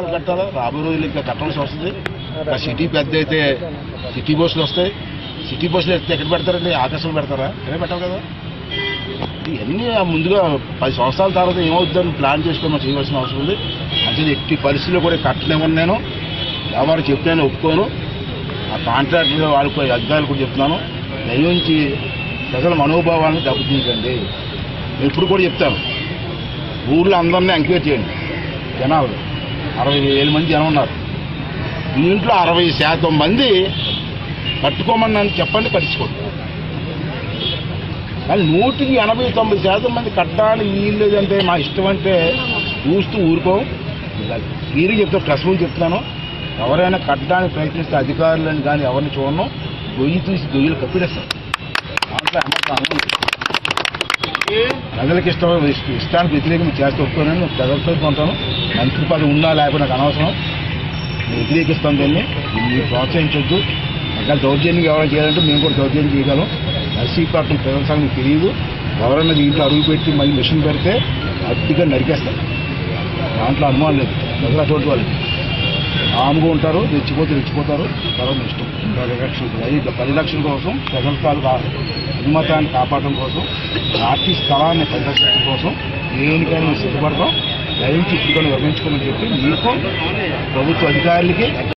పథకాలు కట్టాలా రాబోయే రోజులు ఇంకా కట్టాల్సి వస్తుంది ఇంకా సిటీ పెద్ద అయితే సిటీ బస్సులు వస్తాయి సిటీ బస్సులు ఎత్తే ఎక్కడ పెడతారండి ఆకాశంలో పెడతారా ఇక్కడే పెట్టాలి కదా ఇవన్నీ ముందుగా పది సంవత్సరాల తర్వాత ఏమవుతుందని ప్లాన్ చేసుకొని మనం చేయవలసిన అవసరం ఉంది అంటే ఎట్టి పరిస్థితుల్లో కూడా కట్టలేమని నేను ఎవరు చెప్తాను ఒప్పుకోను ఆ కాంట్రాక్టర్ వాళ్ళకు అధికారులు కూడా చెప్తున్నాను దయించి ప్రజల మనోభావాలను దెబ్బతీయకండి నేను ఇప్పుడు కూడా చెప్తాను ఊళ్ళో అందరినీ ఎంక్వైరీ చేయండి జనాలు అరవై వేల మంది జనం ఉన్నారు దీంట్లో అరవై శాతం మంది కట్టుకోమని నన్ను చెప్పండి కట్టించుకోండి కానీ నూటికి ఎనభై తొంభై శాతం మంది కట్టడానికి వీలు లేదంటే మా ఇష్టం అంటే చూస్తూ ఊరుకోం క్లియర్గా చెప్తాను ప్రెస్ ముందు చెప్తున్నాను ఎవరైనా కట్టడానికి ప్రయత్నిస్తే అధికారులను కానీ ఎవరిని చూడను గొయ్యి తీసి గొయ్యలు కప్పిడేస్తారు దాంట్లో అమ్మకం అవ్వదు. ప్రజలకు ఇష్టం ఇష్ట- ఇష్టానికి వ్యతిరేకం చేస్తే ఒప్పుకోనని ప్రజలతో కొంటాను మంత్రి పదవి ఉన్నా లేకపోతే నాకు అనవసరం నేను వ్యతిరేకిస్తాం దీన్ని మీరు ప్రోత్సహించొద్దు ఇంకా దౌర్జన్యం ఎవరైనా చేయాలంటే మేము కూడా దౌర్జన్యం చేయగలం నర్సీపట్నం ప్రజల సంఘం తెలియదు ఎవరైనా దీంట్లో అడుగు పెట్టి మళ్ళీ మిషన్ పెడితే అడ్డిగా నరికేస్తారు దాంట్లో అనుమానం లేదు ప్రజలు అటువంటి వాళ్ళు ఆముగా ఉంటారు రెచ్చిపోతే రెచ్చిపోతారు తర్వాత మీ ఇష్టం పరిరక్షణ ఈ పరిరక్షణ కోసం ప్రజల తాలూకా అభిమతాన్ని కాపాడడం కోసం పార్టీ స్థలాన్ని పరిరక్షించడం కోసం దేనికైనా మేము సిద్ధపడతాం దయించి ఇప్పుడు వివరించుకోమని చెప్పి మీకు ప్రభుత్వ అధికారులకి